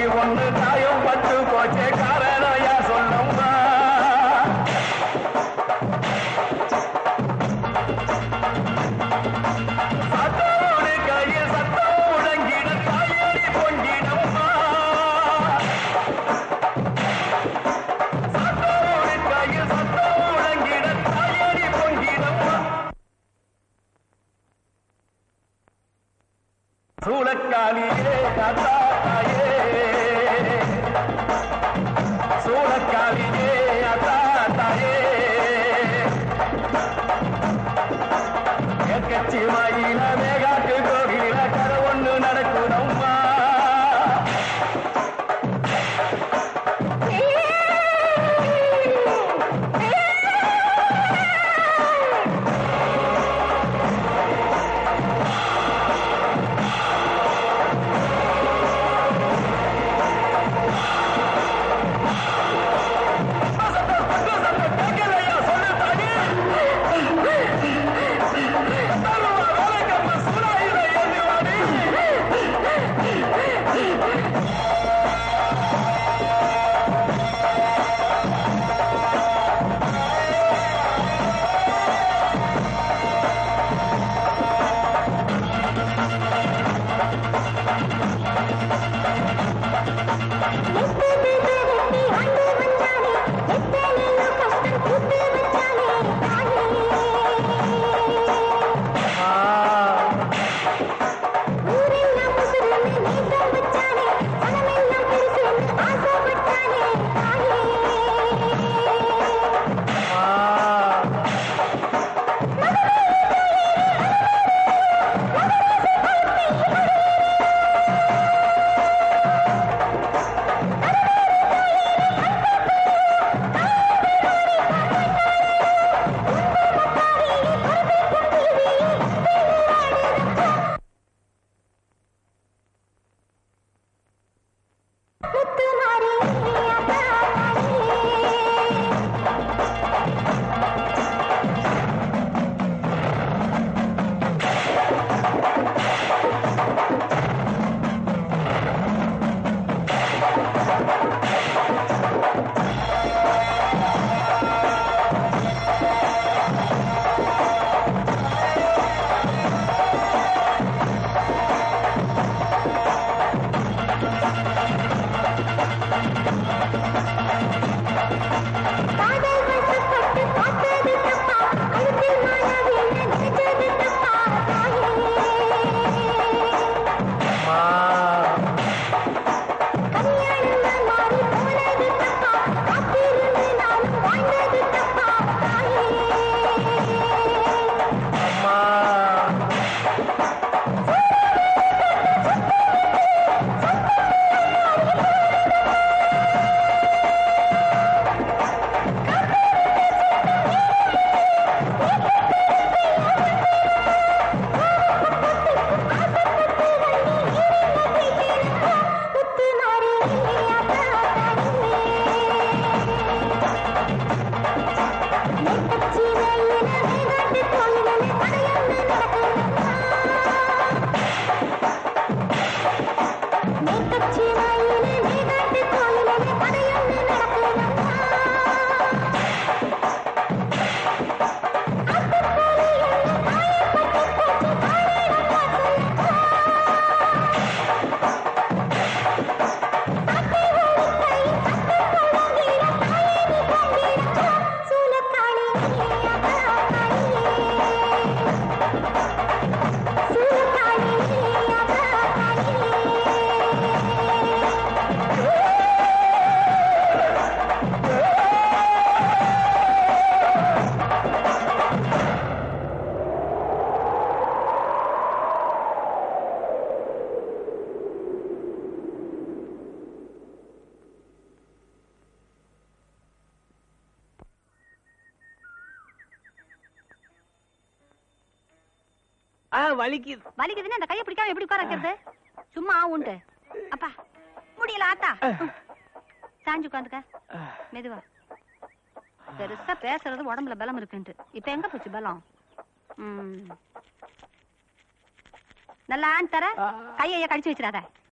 ஒண்ணு காயம் பட்டு போச்சே காரணம் யா சொல்லம்மா சத்தோடு கையில் சத்தம் முழங்கிட தாயடி பொங்கிடம்மா சத்தோடு கையில் சத்தம் முழங்கிட தாயடி பொங்கிடம்மா சூளக்காலியே தாத்தா தாயே சூளக்காலியே அத்தா தாயே கட்சி வாயில மேகாட்டு கோகில கதை ஒண்ணு நடக்குதம்மா கேட்கலையா சொல்லு தாயே தருவா வேலைக்கம்ம சூடாயுத ஏந்திவாடி ஆ வலிக்குது வலிக்குதுன்னு அந்த கையை பிடிக்காம எப்படி உட்கார வைக்கிறது சும்மா உண்டு அப்பா முடியல ஆத்தா சாஞ்சு உட்காந்துக்க மெதுவா பெருசா பேசுறது உடம்புல பலம் இருக்குன்ட்டு இப்ப எங்க போச்சு பலம் ம். நல்லா ஆண் தர கையை கடிச்சு வச்சிடாத